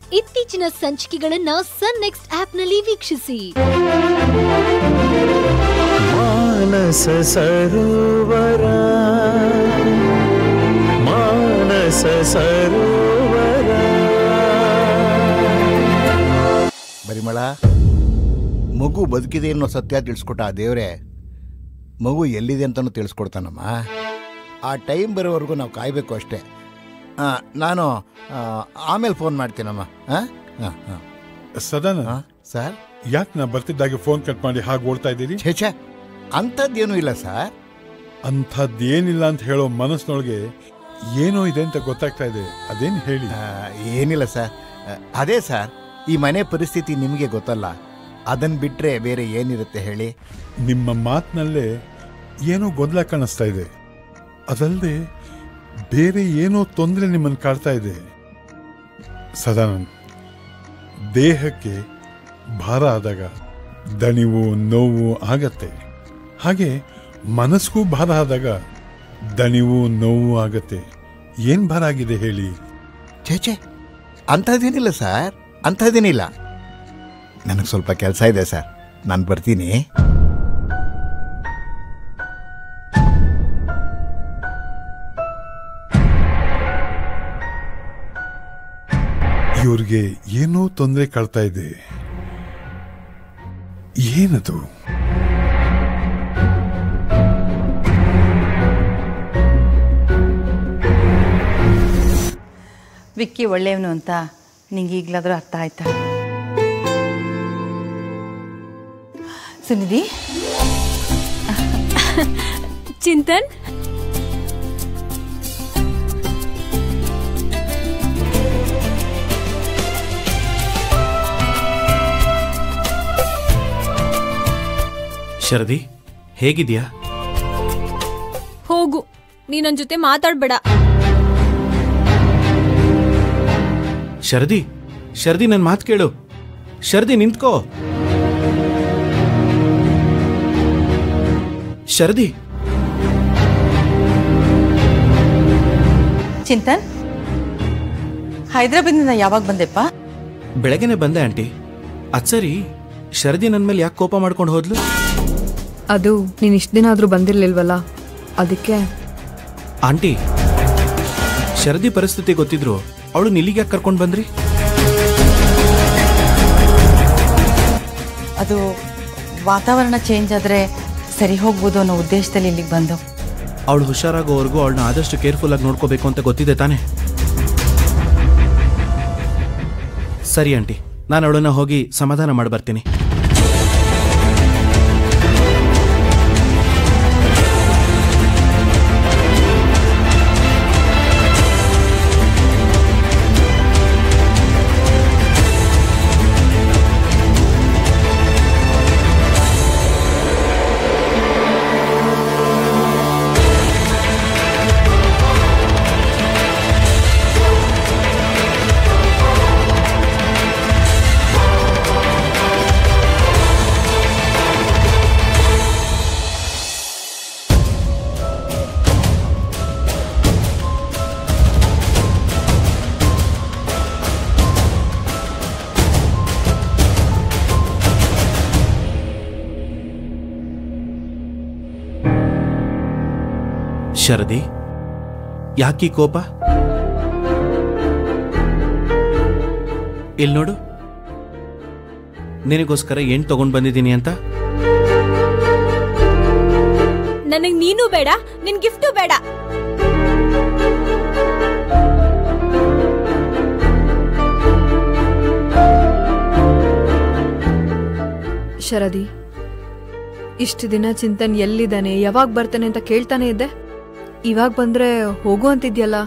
ಇತ್ತೀಚಿನ ಸಂಚಿಕೆಗಳನ್ನ ಸನ್ ನೆಕ್ಸ್ಟ್ ಆಪ್ನಲ್ಲಿ ವೀಕ್ಷಿಸಿ ಮಾನಸ ಸರೋವರ ಮಾನಸ ಸರೋವರ ಪರಿಮಳ ಮಗು ಬದುಕಿದೆ ಅನ್ನೋ ಸತ್ಯ ತಿಳಿಸ್ಕೊಟ್ಟ ಆ ದೇವ್ರೆ ಮಗು ಎಲ್ಲಿದೆ ಅಂತಲೂ ತಿಳಿಸ್ಕೊಡ್ತಾನಮ್ಮ ಆ ಟೈಮ್ ಬರೋವರೆಗೂ ನಾವು ಕಾಯಬೇಕು ಅಷ್ಟೇ ಆ, ನಾನು ಆ, ಆಮೇಲೆ ಫೋನ್ ಮಾಡ್ತೀನಮ್ಮ ಹಾಂ ಹಾಂ ಹಾಂ ಸದನ ಹಾಂ ಸರ್ ಯಾಕೆ ನಾ ಬರ್ತಿದ್ದಾಗೆ ಫೋನ್ ಕಟ್ ಮಾಡಿ ಹಾಗೆ ಓಡ್ತಾ ಇದ್ದೀರಿ ಛೇ ಛೇ ಅಂಥದ್ದೇನೂ ಇಲ್ಲ ಸರ್ ಅಂಥದ್ದೇನಿಲ್ಲ ಅಂತ ಹೇಳೋ ಮನಸ್ಸಿನೊಳಗೆ ಏನೋ ಇದೆ ಅಂತ ಗೊತ್ತಾಗ್ತಾ ಇದೆ ಅದೇನು ಹೇಳಿ ಆ, ಏನಿಲ್ಲ ಸರ್ ಆ, ಅದೇ ಸರ್ ಈ ಮನೆ ಪರಿಸ್ಥಿತಿ ನಿಮಗೆ ಗೊತ್ತಲ್ಲ ಅದನ್ನು ಬಿಟ್ಟರೆ ಬೇರೆ ಏನಿರುತ್ತೆ ಹೇಳಿ ನಿಮ್ಮ ಮಾತಿನಲ್ಲೇ ಏನೋ ಗೊಂದಲ ಕಾಣಿಸ್ತಾ ಇದೆ ಅದಲ್ಲದೆ ಬೇರೆ ಏನೋ ತೊಂದರೆ ನಿಮ್ಮನ್ನು ಕಾಡ್ತಾ ಇದೆ ಸದಾನಂದ್ ದೇಹಕ್ಕೆ ಭಾರ ಆದಾಗ ದಣಿವು ನೋವು ಆಗತ್ತೆ ಹಾಗೆ ಮನಸ್ಸಿಗೂ ಭಾರ ಆದಾಗ ದಣಿವು ನೋವು ಆಗತ್ತೆ ಏನ್ ಭಾರ ಆಗಿದೆ ಹೇಳಿ ಛೇ ಛೇ ಅಂಥದ್ದೇನಿಲ್ಲ ಸರ್ ಅಂಥದ್ದೇನಿಲ್ಲ ನನಗೆ ಸ್ವಲ್ಪ ಕೆಲಸ ಇದೆ ಸರ್ ನಾನು ಬರ್ತೀನಿ ಇವ್ರಿಗೆ ಏನೋ ತೊಂದರೆ ಕಾಡ್ತಾ ಇದೆ ಏನದು ವಿಕ್ಕಿ ಒಳ್ಳೆಯವನು ಅಂತ ನಿಂಗೆ ಈಗಲಾದರೂ ಅರ್ಥ ಆಯ್ತಾ ಸುನಿಧಿ ಚಿಂತನ್ ಶರದಿ ಹೇಗಿದ್ಯಾ ಹೋಗು ನೀ ನನ್ ಜೊತೆ ಮಾತಾಡ್ಬೇಡ ಶರದಿ ಶರದಿ ನನ್ನ ಮಾತು ಕೇಳು ಶರದಿ ನಿಂತ್ಕೋ ಶರದಿ ಚಿಂತನ್ ಹೈದ್ರಾಬಾದ್ನಿಂದ ಯಾವಾಗ ಬಂದೆಪ್ಪ ಬೆಳಗ್ಗೆನೆ ಬಂದೆ ಆಂಟಿ ಅದ್ ಸರಿ ಶರದಿ ನನ್ನ ಮೇಲೆ ಯಾಕೆ ಕೋಪ ಮಾಡ್ಕೊಂಡು ಹೋದ್ಲು ಅದು ನೀನು ಇಷ್ಟು ದಿನ ಆದರೂ ಬಂದಿರಲಿಲ್ವಲ್ಲ ಅದಕ್ಕೆ ಆಂಟಿ ಶರದಿ ಪರಿಸ್ಥಿತಿ ಗೊತ್ತಿದ್ರು ಅವಳು ಇಲ್ಲಿಗೆ ಯಾಕೆ ಕರ್ಕೊಂಡು ಬಂದ್ರಿ ಅದು ವಾತಾವರಣ ಚೇಂಜ್ ಆದರೆ ಸರಿ ಹೋಗ್ಬೋದು ಅನ್ನೋ ಉದ್ದೇಶದಲ್ಲಿ ಇಲ್ಲಿಗೆ ಬಂದು ಅವಳು ಹುಷಾರಾಗೋವರೆಗೂ ಅವಳನ್ನ ಆದಷ್ಟು ಕೇರ್ಫುಲ್ ಆಗಿ ನೋಡ್ಕೋಬೇಕು ಅಂತ ಗೊತ್ತಿದೆ ತಾನೆ ಸರಿ ಆಂಟಿ ನಾನು ಅವಳನ್ನ ಹೋಗಿ ಸಮಾಧಾನ ಮಾಡಿ ಬರ್ತೀನಿ ಶರದಿ ಯಾಕೀ ಕೋಪ ಇಲ್ಲಿ ನೋಡು ನಿನಗೋಸ್ಕರ ಏನ್ ತಗೊಂಡ್ ಬಂದಿದ್ದೀನಿ ಅಂತ ನನಗ್ ನೀನು ಬೇಡ ನಿನ್ ಗಿಫ್ಟು ಬೇಡ ಶರದಿ ಇಷ್ಟು ದಿನ ಚಿಂತನ್ ಎಲ್ಲಿದ್ದಾನೆ ಯಾವಾಗ ಬರ್ತಾನೆ ಅಂತ ಕೇಳ್ತಾನೆ ಇದ್ದೆ ಇವಾಗ ಬಂದ್ರೆ ಹೋಗು ಅಂತಿದ್ಯಲ್ಲ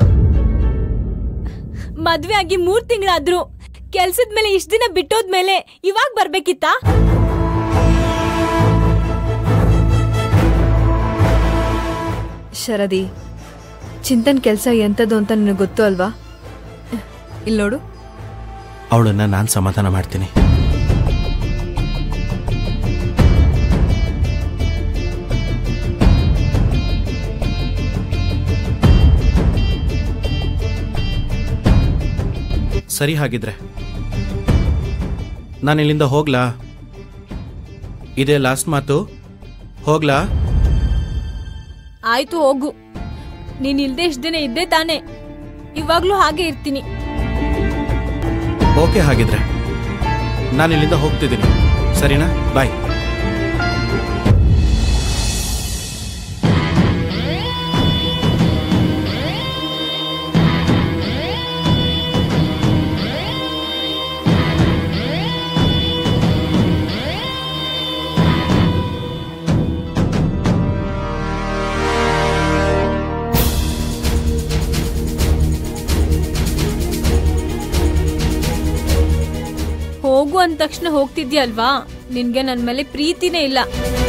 ಮದ್ವೆ ಆಗಿ ಮೂರ್ ತಿಂಗಳಾದ್ರು ಕೆಲ್ಸದ ಮೇಲೆ ಇಷ್ಟ ದಿನ ಬಿಟ್ಟೋದ್ಮೇಲೆ ಇವಾಗ ಬರ್ಬೇಕಿತ್ತಾ ಶರದಿ ಚಿಂತನ್ ಕೆಲಸ ಎಂಥದ್ದು ಅಂತ ನಿನಗೆ ಗೊತ್ತು ಅಲ್ವಾ ಇಲ್ಲಿ ನೋಡು ಅವಳನ್ನ ನಾನು ಸಮಾಧಾನ ಮಾಡ್ತೀನಿ ಸರಿ ಹಾಗಿದ್ರೆ ನಾನು ಇಲ್ಲಿಂದ ಹೋಗ್ಲಾ ಇದೇ ಲಾಸ್ಟ್ ಮಾತು ಹೋಗ್ಲಾ ಆಯ್ತು ಹೋಗು ನೀನ್ ಇಲ್ದೇ ಇಷ್ಟ ದಿನ ಇದ್ದೆ ತಾನೆ ಇವಾಗ್ಲೂ ಹಾಗೆ ಇರ್ತೀನಿ ಓಕೆ ಹಾಗಿದ್ರೆ ನಾನು ಇಲ್ಲಿಂದ ಹೋಗ್ತಿದ್ದೀನಿ ಸರಿನಾ ಬಾಯ್ ಹೋಗು ಅಂದ ತಕ್ಷಣ ಹೋಗ್ತಿದ್ಯಲ್ವಾ ನಿನ್ಗೆ ನನ್ ಮೇಲೆ ಪ್ರೀತಿನೇ ಇಲ್ಲ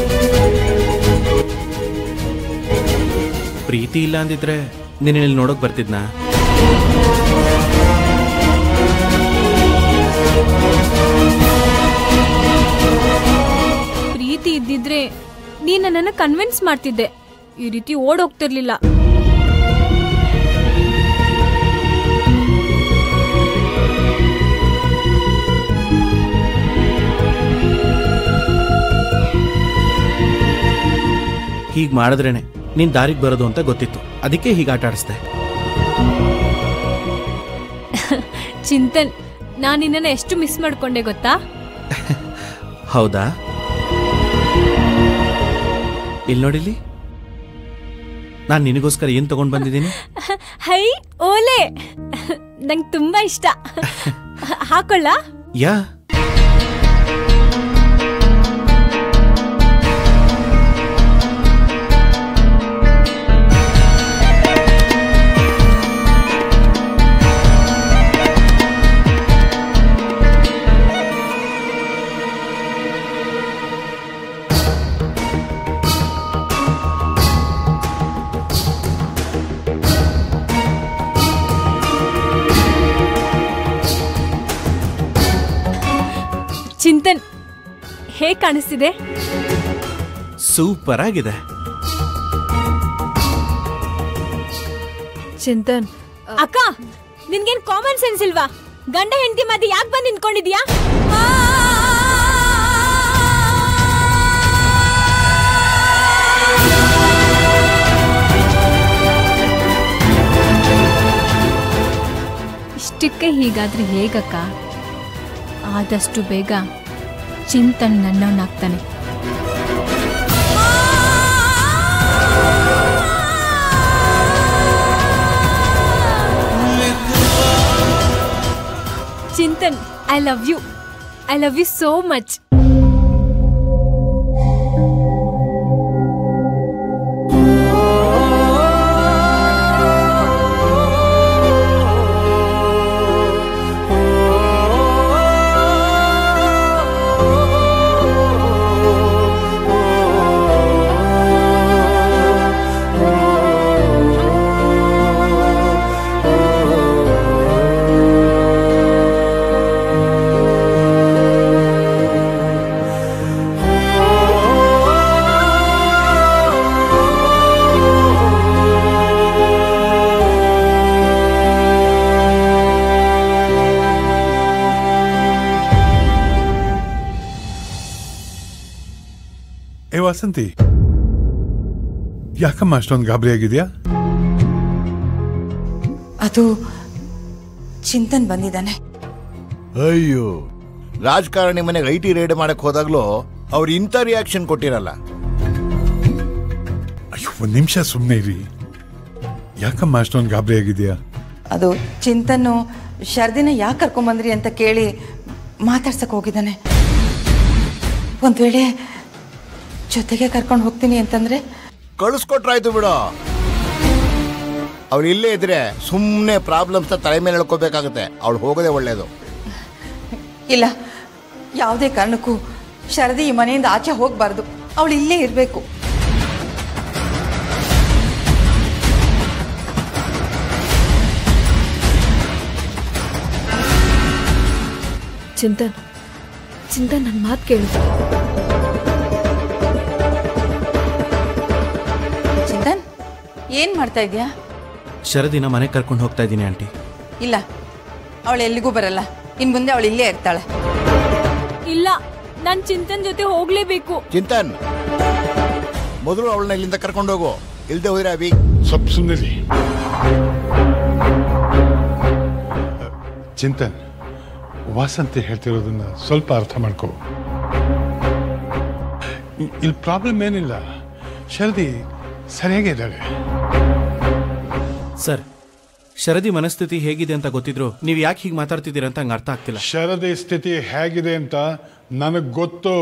ಪ್ರೀತಿ ಇಲ್ಲ ಅಂದಿದ್ರೆ ನೀನು ಇಲ್ಲಿ ನೋಡೋಕೆ ಬರ್ತಿದ್ನಾ ಪ್ರೀತಿ ಇದ್ದಿದ್ರೆ ನೀನ್ ನನ್ನನ್ನ ಕನ್ವಿನ್ಸ್ ಮಾಡ್ತಿದ್ದೆ ಈ ರೀತಿ ಓಡೋಗ್ತಿರ್ಲಿಲ್ಲ ಹೀಗೆ ಮಾಡಿದ್ರೇನೆ ನೀನು ದಾರಿಗೆ ಬರೋದು ಅಂತ ಗೊತ್ತಿತ್ತು ಅದಕ್ಕೆ ಹೀಗೆ ಆಟ ಆಡಿಸ್ದೆ ಚಿಂತನ್ ನಾನ್ ನಿನ್ನನ್ನ ಎಷ್ಟು ಮಿಸ್ ಮಾಡ್ಕೊಂಡೆ ಗೊತ್ತಾ ಹೌದಾ ಇಲ್ಲಿ ನೋಡಿಲಿ ನಾನು ನಿನಗೋಸ್ಕರ ಏನು ತಗೊಂಡು ಬಂದಿದ್ದೀನಿ ಹೈ ಓಲೆ ನಂಗೆ ತುಂಬಾ ಇಷ್ಟ ಹಾಕೊಳ್ಳ ಯಾ ಚಿಂತನ್ ಹೇಗ್ ಕಾಣಿಸ್ತಿದೆ ಸೂಪರ್ ಆಗಿದೆ ಚಿಂತನ್ ಅಕ್ಕ ನಿನ್ಗೇನ್ ಕಾಮನ್ ಸೆನ್ಸ್ ಇಲ್ವಾ ಗಂಡ ಹೆಂಡತಿ ಮಧ್ಯೆ ಯಾಕೆ ಬಂದು ನಿಂತ್ಕೊಂಡಿದ್ಯಾ ಇಷ್ಟಕ್ಕೆ ಹೀಗಾದ್ರೆ ಹೇಗಕ್ಕ ಆದಷ್ಟು ಬೇಗ ಚಿಂತನ್ ನನ್ನವನಾಗ್ತಾನೆ Chintan I love you I love you so much ಏ ವಾಸಂತಿ ಯಾಕಮ್ಮ ಅಷ್ಟೊಂದು ಗಾಬರಿ ಆಗಿದ್ಯಾ ಅದು ಚಿಂತನ್ ಬಂದಿದ್ದಾನೆ ಅಯ್ಯೋ ರಾಜಕಾರಣಿ ಮನೆಗೆ ಐ ಟಿ ರೇಡ್ ಮಾಡಕ್ ಹೋದಾಗ್ಲೂ ಅವ್ರು ಇಂಥ ರಿಯಾಕ್ಷನ್ ಕೊಟ್ಟಿರಲ್ಲ ಅಯ್ಯೋ ಒಂದು ನಿಮಿಷ ಸುಮ್ಮನೆ ಇರಿ ಯಾಕಮ್ಮ ಅಷ್ಟೊಂದು ಗಾಬರಿ ಆಗಿದ್ಯಾ ಅದು ಚಿಂತನ್ನು ಶರ್ದಿನ ಯಾಕೆ ಕರ್ಕೊಂಬಂದ್ರಿ ಅಂತ ಕೇಳಿ ಮಾತಾಡ್ಸಕ್ ಹೋಗಿದ್ದಾನೆ ಒಂದ್ ವೇಳೆ ಜೊತೆಗೆ ಕರ್ಕೊಂಡು ಹೋಗ್ತೀನಿ ಅಂತಂದ್ರೆ ಕಳಿಸ್ಕೊಟ್ರಾಯ್ತು ಬಿಡು ಅವ್ರು ಇಲ್ಲೇ ಇದ್ರೆ ಸುಮ್ಮನೆ ಪ್ರಾಬ್ಲಮ್ಸ್ನ ತಲೆ ಮೇಲೆ ಹೇಳ್ಕೋಬೇಕಾಗುತ್ತೆ ಅವ್ಳು ಹೋಗೋದೇ ಒಳ್ಳೇದು ಇಲ್ಲ ಯಾವುದೇ ಕಾರಣಕ್ಕೂ ಶರದಿ ಈ ಮನೆಯಿಂದ ಆಚೆ ಹೋಗಬಾರ್ದು ಅವಳು ಇಲ್ಲೇ ಇರಬೇಕು ಚಿಂತನ್ ಚಿಂತನ್ ನನ್ನ ಮಾತು ಕೇಳು ಚಿಂತನ್ ಏನ್ ಮಾಡ್ತಾ ಇದೀಯಾ ಶರದಿನ ಮನೆಗೆ ಕರ್ಕೊಂಡು ಹೋಗ್ತಾ ಇದ್ದೀನಿ ಆಂಟಿ ಇಲ್ಲ ಅವಳು ಎಲ್ಲಿಗೂ ಬರಲ್ಲ ಇನ್ ಮುಂದೆ ಅವಳು ಇಲ್ಲೇ ಇರ್ತಾಳೆ ಇಲ್ಲ ನಾನ್ ಚಿಂತನ್ ಜೊತೆ ಹೋಗ್ಲೇಬೇಕು ಚಿಂತನ್ ಮೊದಲು ಅವಳನ್ನ ಇಲ್ಲಿಂದ ಕರ್ಕೊಂಡೋಗು ಇಲ್ದೆ ಹೋದ್ರೆ ಅವಿ ಸ್ವಲ್ಪ ಸುಮ್ಮನೆ ಚಿಂತನ್ ವಾಸಂತಿ ಹೇಳ್ತಿರೋದನ್ನ ಸ್ವಲ್ಪ ಅರ್ಥ ಮಾಡ್ಕೋ ಇ- ಇಲ್ಲಿ ಪ್ರಾಬ್ಲಮ್ ಏನಿಲ್ಲ ಶರದಿ ಸರಿಯಾಗೇ ಇದ್ದಾಳೆ ಸರ್ ಶರದಿ ಮನಸ್ಥಿತಿ ಹೇಗಿದೆ ಅಂತ ಗೊತ್ತಿದ್ರು ನೀವು ಯಾಕೆ ಹೀಗೆ ಮಾತಾಡ್ತಿದ್ದೀರಾ ಅಂತ ಹಂಗೆ ಅರ್ಥ ಆಗ್ತಿಲ್ಲ ಶರದಿ ಸ್ಥಿತಿ ಹೇಗಿದೆ ಅಂತ ನನಗೆ ಗೊತ್ತು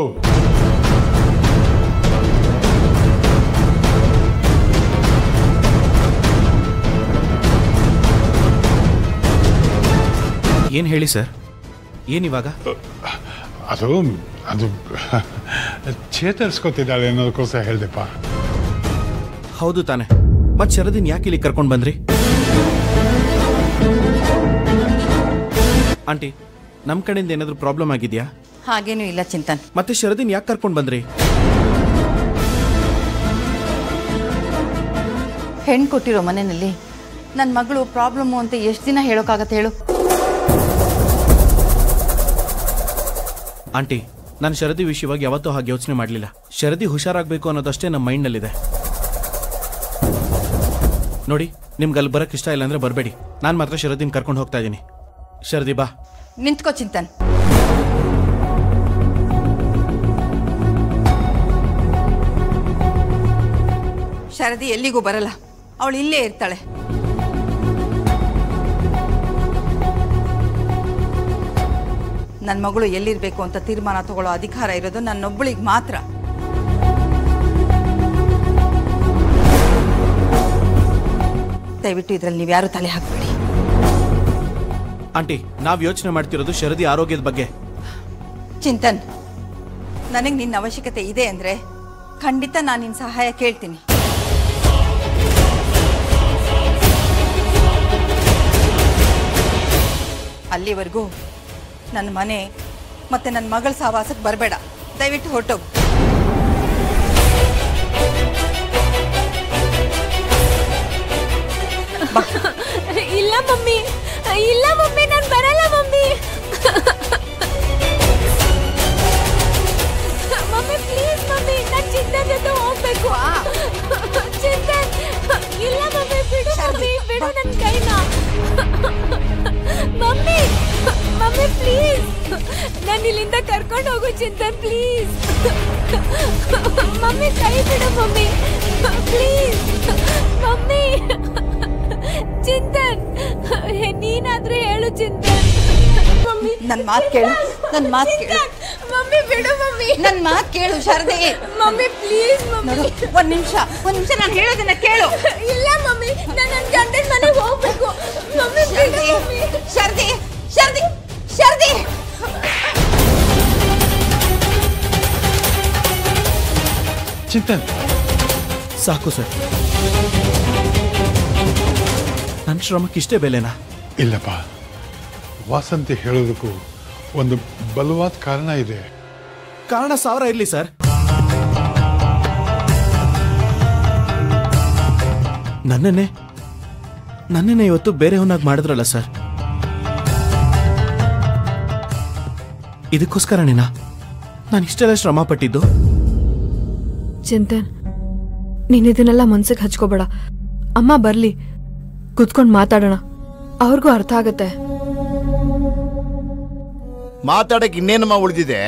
ಏನು ಹೇಳಿ ಸರ್ ಏನಿವಾಗ ಅದು ಅದು ಚೇತರಿಸ್ಕೊತಿದ್ದಾಳೆ ಅನ್ನೋದಕ್ಕೋಸ್ಕರ ಹೇಳ್ದೆಪ್ಪ ಹೌದು ತಾನೆ ಮತ್ತೆ ಶರದಿನ್ ಯಾಕೆ ಇಲ್ಲಿ ಕರ್ಕೊಂಡು ಬಂದ್ರಿ ಆಂಟಿ ನಮ್ಮ ಕಡೆಯಿಂದ ಏನಾದರೂ ಪ್ರಾಬ್ಲಮ್ ಆಗಿದೆಯಾ ಹಾಗೇನೂ ಇಲ್ಲ ಚಿಂತನ್ ಮತ್ತೆ ಶರದಿನ್ ಯಾಕೆ ಕರ್ಕೊಂಡು ಬಂದ್ರಿ ಹೆಣ್ಣು ಕೊಟ್ಟಿರೋ ಮನೆಯಲ್ಲಿ ನನ್ನ ಮಗಳು ಪ್ರಾಬ್ಲಮ್ಮು ಅಂತ ಎಷ್ಟು ದಿನ ಹೇಳೋಕ್ಕಾಗತ್ತೆ ಹೇಳು ಆಂಟಿ ನಾನು ಶರದಿ ವಿಷಯವಾಗಿ ಯಾವತ್ತೂ ಹಾಗೆ ಯೋಚನೆ ಮಾಡಲಿಲ್ಲ ಶರದಿ ಹುಷಾರಾಗಬೇಕು ಅನ್ನೋದಷ್ಟೇ ನಮ್ಮ ಮೈಂಡ್ನಲ್ಲಿದೆ ನೋಡಿ ನಿಮ್ಗೆ ಅಲ್ಲಿ ಬರೋಕ್ಕೆ ಇಷ್ಟ ಇಲ್ಲ ಅಂದರೆ ಬರಬೇಡಿ ನಾನು ಮಾತ್ರ ಶರದಿನ ಕರ್ಕೊಂಡು ಹೋಗ್ತಾ ಇದ್ದೀನಿ ಶರದಿ ಬಾ ನಿಂತ್ಕೋ ಚಿಂತನ್ ಶರದಿ ಎಲ್ಲಿಗೂ ಬರಲ್ಲ ಅವಳು ಇಲ್ಲೇ ಇರ್ತಾಳೆ ನನ್ನ ಮಗಳು ಎಲ್ಲಿರ್ಬೇಕು ಅಂತ ತೀರ್ಮಾನ ತಗೊಳ್ಳೋ ಅಧಿಕಾರ ಇರೋದು ನನ್ನೊಬ್ಬಳಿಗೆ ಮಾತ್ರ ದಯವಿಟ್ಟು ಇದ್ರಲ್ಲಿ ನೀವು ಯಾರು ತಲೆ ಹಾಕಬೇಡಿ ಆಂಟಿ ನಾವು ಯೋಚನೆ ಮಾಡ್ತಿರೋದು ಶರದಿ ಆರೋಗ್ಯದ ಬಗ್ಗೆ ಚಿಂತನ್ ನನಗೆ ನಿನ್ನ ಅವಶ್ಯಕತೆ ಇದೆ ಅಂದ್ರೆ ಖಂಡಿತ ನಾನು ನಿನ್ನ ಸಹಾಯ ಕೇಳ್ತೀನಿ ಅಲ್ಲಿವರೆಗೂ ನನ್ನ ಮನೆ ಮತ್ತೆ ನನ್ನ ಮಗಳ ಸಹವಾಸಕ್ಕೆ ಬರಬೇಡ ದಯವಿಟ್ಟು ಹೊರಟೋಗು ಇಲ್ಲ ಮಮ್ಮಿ ಇಲ್ಲ ಮಮ್ಮಿ ನಾನು ಬರಲ್ಲ ಮಮ್ಮಿ ಮಮ್ಮಿ ಪ್ಲೀಸ್ ಮಮ್ಮಿ ನಾನು ಚಿಂತನ್ ಜೊತೆ ಹೋಗ್ಬೇಕು ಚಿಂತನ್ ಇಲ್ಲ ಮಮ್ಮಿ ಬಿಡು ಮಮ್ಮಿ ಬಿಡು ನನ್ನ ಕೈನ ಮಮ್ಮಿ ಮಮ್ಮಿ ಪ್ಲೀಸ್ ನಾನು ಇಲ್ಲಿಂದ ಕರ್ಕೊಂಡು ಹೋಗು ಚಿಂತನ್ ಪ್ಲೀಸ್ ಮಮ್ಮಿ ಕೈ ಬಿಡು ಮಮ್ಮಿ ಪ್ಲೀಸ್ ಮಮ್ಮಿ ಚಿಂತನ್ ನೀನಾದ್ರೂ ಹೇಳು ಚಿಂತನ್ ಮಮ್ಮಿ ನನ್ನ ಮಾತು ಕೇಳು ನನ್ನ ಮಾತು ಕೇಳು ಮಮ್ಮಿ ಬಿಡು ಮಮ್ಮಿ ನನ್ನ ಮಾತು ಕೇಳು ಶಾರದೆ ಮಮ್ಮಿ ಪ್ಲೀಸ್ ಮಮ್ಮಿ ನೋಡು ಒಂದ್ ನಿಮಿಷ ಒಂದ್ ನಿಮಿಷ ನಾನು ಹೇಳೋದನ್ನ ಕೇಳು ಇಲ್ಲ ಮಮ್ಮಿ ನಾನು ನನ್ನ ಗಂಡನ ಮನೆಗೆ ಹೋಗ್ಬೇಕು ಮಮ್ಮಿ ಬಿಡು ಶಾರದೆ ಮಮ್ಮಿ ಶಾರದೆ ಶಾರದೆ ಶಾರದೆ ಚಿಂತನ್ ಸಾಕು ಸರ್ ನನ್ನ ಶ್ರಮಕ್ಕೆ ಇಷ್ಟೇ ಬೆಲೆನಾ ಇಲ್ಲಪ್ಪ ವಾಸಂತಿ ಹೇಳೋದಕ್ಕೂ ಒಂದು ಬಲವಾದ ಕಾರಣ ಇದೆ ಕಾರಣ ಸಾವಿರ ಇರಲಿ ಸರ್ ನನ್ನನ್ನೇ ನನ್ನನ್ನೇ ಇವತ್ತು ಬೇರೆಯವನಾಗಿ ಮಾಡಿದ್ರಲ್ಲ ಸರ್ ಇದಕ್ಕೋಸ್ಕರನೇನಾ ನಾನು ಇಷ್ಟೆಲ್ಲ ಶ್ರಮ ಪಟ್ಟಿದ್ದು ಚಿಂತನ್ ನೀನ್ ಇದನ್ನೆಲ್ಲ ಮನ್ಸಿಗೆ ಹಚ್ಕೋಬೇಡ ಅಮ್ಮ ಬರ್ಲಿ ಕುತ್ಕೊಂಡು ಮಾತಾಡೋಣ ಅವ್ರಿಗೂ ಅರ್ಥ ಆಗತ್ತೆ ಮಾತಾಡಕ್ಕೆ ಇನ್ನೇನಮ್ಮ ಉಳಿದಿದೆ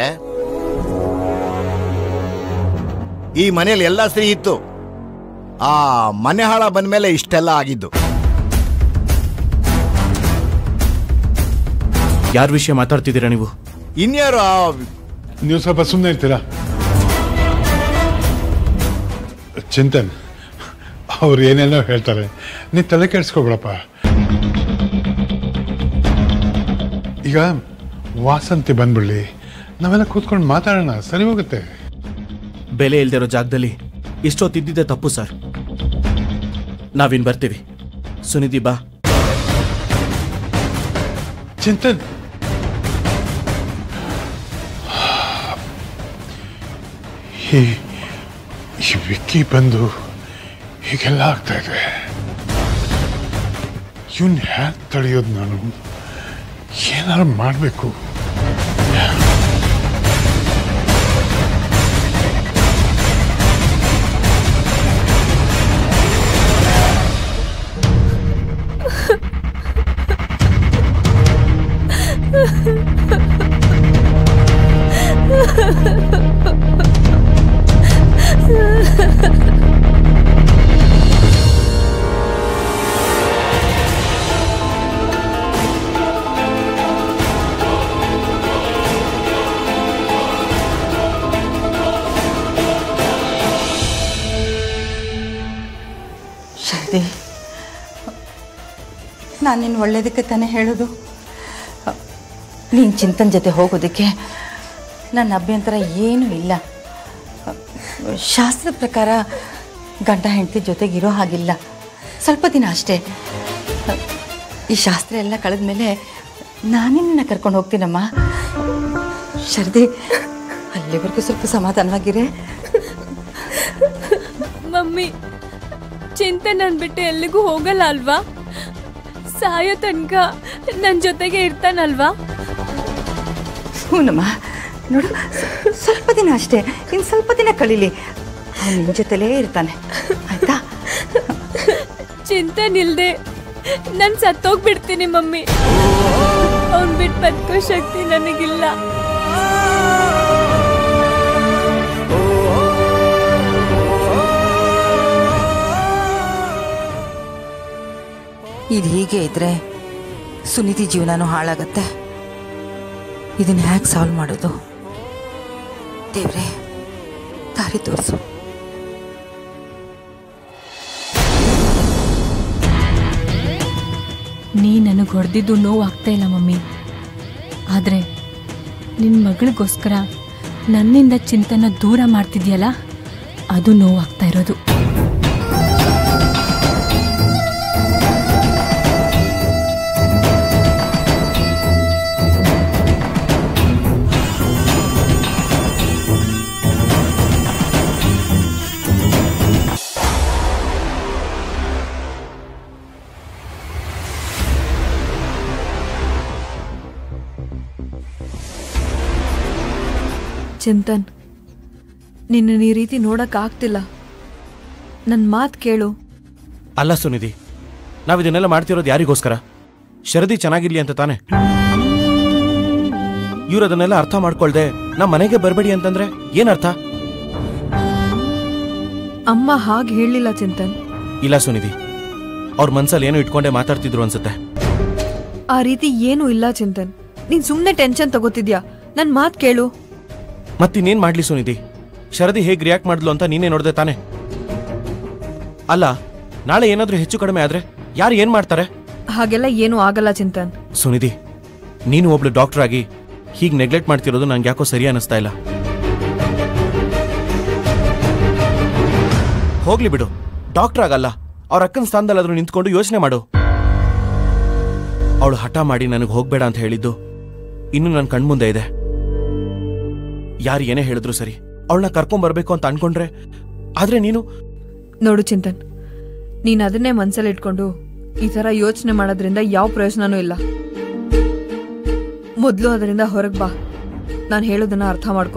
ಈ ಮನೆಯಲ್ಲಿ ಎಲ್ಲ ಸ್ತ್ರೀ ಇತ್ತು ಆ ಮನೆ ಹಾಳ ಬಂದ್ಮೇಲೆ ಇಷ್ಟೆಲ್ಲ ಆಗಿದ್ದು ಯಾರ ವಿಷಯ ಮಾತಾಡ್ತಿದ್ದೀರಾ ನೀವು ಇನ್ಯಾರು ಆ ನೀವು ಸ್ವಲ್ಪ ಸುಮ್ಮನೆ ಇರ್ತೀರಾ ಚಿಂತನ್ ಅವ್ರು ಏನೇನೋ ಹೇಳ್ತಾರೆ ನೀ ತಲೆ ಕೆಡಿಸ್ಕೊಬೇಡಪ್ಪ ಈಗ ವಾಸಂತಿ ಬಂದ್ಬಿಡ್ಲಿ ನಾವೆಲ್ಲ ಕೂತ್ಕೊಂಡು ಮಾತಾಡೋಣ ಸರಿ ಹೋಗುತ್ತೆ ಬೆಲೆ ಇಲ್ದಿರೋ ಜಾಗದಲ್ಲಿ ಇಷ್ಟೊತ್ತಿದ್ದಿದ್ದೆ ತಪ್ಪು ಸರ್ ನಾವಿನ್ ಬರ್ತೀವಿ ಸುನಿಧಿ ಬಾ ಚಿಂತನ್ ಈ ಈ ವಿಕ್ಕಿ ಬಂದು ಹೀಗೆಲ್ಲ ಆಗ್ತಾ ಇದೆ ಇವನ್ ಹ್ಯಾಕ್ ತಡೆಯೋದು ನಾನು ಏನಾದ್ರು ಮಾಡಬೇಕು ಶಾರದೆ ನಾನು ನಿನ್ನ ಒಳ್ಳೇದಕ್ಕೆ ತಾನೇ ಹೇಳೋದು ನೀನು ಚಿಂತನ್ ಜೊತೆ ಹೋಗೋದಕ್ಕೆ ನನ್ನ ಅಭ್ಯಂತರ ಏನೂ ಇಲ್ಲ ಶಾಸ್ತ್ರದ ಪ್ರಕಾರ ಗಂಡ ಹೆಂಡತಿ ಜೊತೆಗಿರೋ ಹಾಗಿಲ್ಲ ಸ್ವಲ್ಪ ದಿನ ಅಷ್ಟೇ ಈ ಶಾಸ್ತ್ರ ಎಲ್ಲ ಕಳೆದ ಮೇಲೆ ನಾನೇ ನಿನ್ನ ಕರ್ಕೊಂಡು ಹೋಗ್ತೀನಮ್ಮ ಶರದಿ ಅಲ್ಲಿವರೆಗೂ ಸ್ವಲ್ಪ ಸಮಾಧಾನವಾಗಿರೇ ಮಮ್ಮಿ ಚಿಂತೆ ನನ್ ಬಿಟ್ಟು ಎಲ್ಲಿಗೂ ಹೋಗಲ್ಲ ಅಲ್ವಾ ಸಾಯೋ ತನಕ ನನ್ ಜೊತೆಗೆ ಇರ್ತಾನಲ್ವಾ ಹೂನಮ್ಮ ನೋಡು ಸ- ಸ್ವಲ್ಪ ದಿನ ಅಷ್ಟೇ ಇನ್ನು ಸ್ವಲ್ಪ ದಿನ ಕಳೀಲಿ ಅವ್ನು ನಿನ್ನ ಜೊತೆಲೇ ಇರ್ತಾನೆ ಆಯ್ತಾ ಚಿಂತೆ ನಿಲ್ದೆ ನಾನ್ ಸತ್ತೋಗ್ಬಿಡ್ತೀನಿ ಮಮ್ಮಿ ಅವ್ನ್ ಬಿಟ್ಟು ಬದುಕೋ ಶಕ್ತಿ ನನಗಿಲ್ಲ ಇದು ಹೀಗೆ ಇದ್ರೆ ಸುನಿಧಿ ಜೀವನನೂ ಹಾಳಾಗತ್ತೆ ಇದನ್ನ ಹ್ಯಾಕ್ ಸಾಲ್ವ್ ಮಾಡೋದು ದೇವ್ರೆ ದಾರಿ ತೋರಿಸು ನೀ ನನಗೆ ಹೊಡೆದಿದ್ದು ನೋವು ಆಗ್ತಾ ಇಲ್ಲ ಮಮ್ಮಿ ಆದ್ರೆ ನಿನ್ನ ಮಗಳಿಗೋಸ್ಕರ ನನ್ನಿಂದ ಚಿಂತನ ದೂರ ಮಾಡ್ತಿದ್ಯಲ್ಲ ಅದು ನೋವು ಆಗ್ತಾ ಇರೋದು ಚಿಂತನ್ ನಿನ್ನ ಈ ರೀತಿ ನೋಡಕ್ ಆಗ್ತಿಲ್ಲ ನನ್ನ ಮಾತು ಕೇಳು ಅಲ್ಲ ಸುನಿಧಿ ನಾವು ಇದನ್ನೆಲ್ಲ ಮಾಡ್ತಿರೋದು ಯಾರಿಗೋಸ್ಕರ ಶರದಿ ಚೆನ್ನಾಗಿರ್ಲಿ ಅಂತ ತಾನೆ ಇವ್ರು ಅದನ್ನೆಲ್ಲ ಅರ್ಥ ಮಾಡ್ಕೊಳ್ದೆ ನಮ್ಮ ಮನೆಗೆ ಬರಬೇಡಿ ಅಂತಂದ್ರೆ ಏನರ್ಥ ಅಮ್ಮ ಹಾಗೆ ಹೇಳಲಿಲ್ಲ ಚಿಂತನ್ ಇಲ್ಲ ಸುನಿಧಿ ಅವ್ರ ಮನ್ಸಲ್ಲಿ ಏನೋ ಇಟ್ಕೊಂಡೆ ಮಾತಾಡ್ತಿದ್ರು ಅನ್ಸುತ್ತೆ ಆ ರೀತಿ ಏನೂ ಇಲ್ಲ ಚಿಂತನ್ ನೀನ್ ಸುಮ್ಮನೆ ಟೆನ್ಷನ್ ತಗೋತಿದ್ಯಾ ನನ್ನ ಮಾತು ಕೇಳು ಮತ್ತಿನ್ನೇನ್ ಮಾಡ್ಲಿ ಸುನಿಧಿ ಶರದಿ ಹೇಗ್ ರಿಯಾಕ್ಟ್ ಮಾಡಿದ್ಲು ಅಂತ ನೀನೇ ನೋಡ್ದೆ ತಾನೆ ಅಲ್ಲ ನಾಳೆ ಏನಾದ್ರೂ ಹೆಚ್ಚು ಕಡಿಮೆ ಆದ್ರೆ ಯಾರು ಏನ್ ಮಾಡ್ತಾರೆ ಹಾಗೆಲ್ಲ ಏನೂ ಆಗಲ್ಲ ಚಿಂತನ್ ಸುನಿಧಿ ನೀನು ಒಬ್ಳು ಡಾಕ್ಟರ್ ಆಗಿ ಹೀಗೆ ನೆಗ್ಲೆಕ್ಟ್ ಮಾಡ್ತಿರೋದು ನಂಗೆ ಯಾಕೋ ಸರಿ ಅನಿಸ್ತಾ ಇಲ್ಲ ಹೋಗ್ಲಿ ಬಿಡು ಡಾಕ್ಟರ್ ಆಗಲ್ಲ ಅವ್ರ ಅಕ್ಕನ ಸ್ಥಾನದಲ್ಲಾದ್ರೂ ನಿಂತ್ಕೊಂಡು ಯೋಚನೆ ಮಾಡು ಅವಳು ಹಠ ಮಾಡಿ ನನಗೆ ಹೋಗ್ಬೇಡ ಅಂತ ಹೇಳಿದ್ದು ಇನ್ನು ನನ್ನ ಕಣ್ಮುಂದೆ ಇದೆ ಯಾರು ಏನೇ ಹೇಳಿದ್ರು ಸರಿ ಅವಳನ್ನ ಕರ್ಕೊಂಡ್ ಬರ್ಬೇಕು ಅಂತ ಅನ್ಕೊಂಡ್ರೆ ಆದ್ರೆ ನೀನು ನೋಡು ಚಿಂತನ್ ನೀನ್ ಅದನ್ನೇ ಮನ್ಸಲ್ಲಿ ಇಟ್ಕೊಂಡು ಈ ತರ ಯೋಚನೆ ಮಾಡೋದ್ರಿಂದ ಯಾವ ಪ್ರಯೋಜನನೂ ಇಲ್ಲ ಮೊದಲು ಅದರಿಂದ ಹೊರಗೆ ಬಾ ನಾನು ಹೇಳೋದನ್ನ ಅರ್ಥ ಮಾಡ್ಕೊ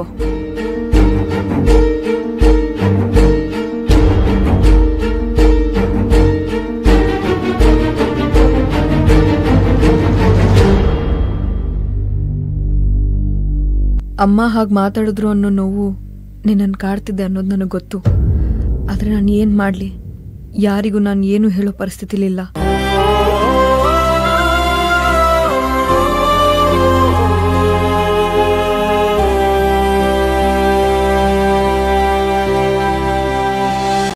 ಅಮ್ಮ ಹಾಗೆ ಮಾತಾಡಿದ್ರು ಅನ್ನೋ ನೋವು ನಿನ್ನನ್ನು ಕಾಡ್ತಿದ್ದೆ ಅನ್ನೋದು ನನಗೆ ಗೊತ್ತು ಆದರೆ ನಾನು ಏನು ಮಾಡಲಿ ಯಾರಿಗೂ ನಾನು ಏನು ಹೇಳೋ ಪರಿಸ್ಥಿತಿಲಿಲ್ಲ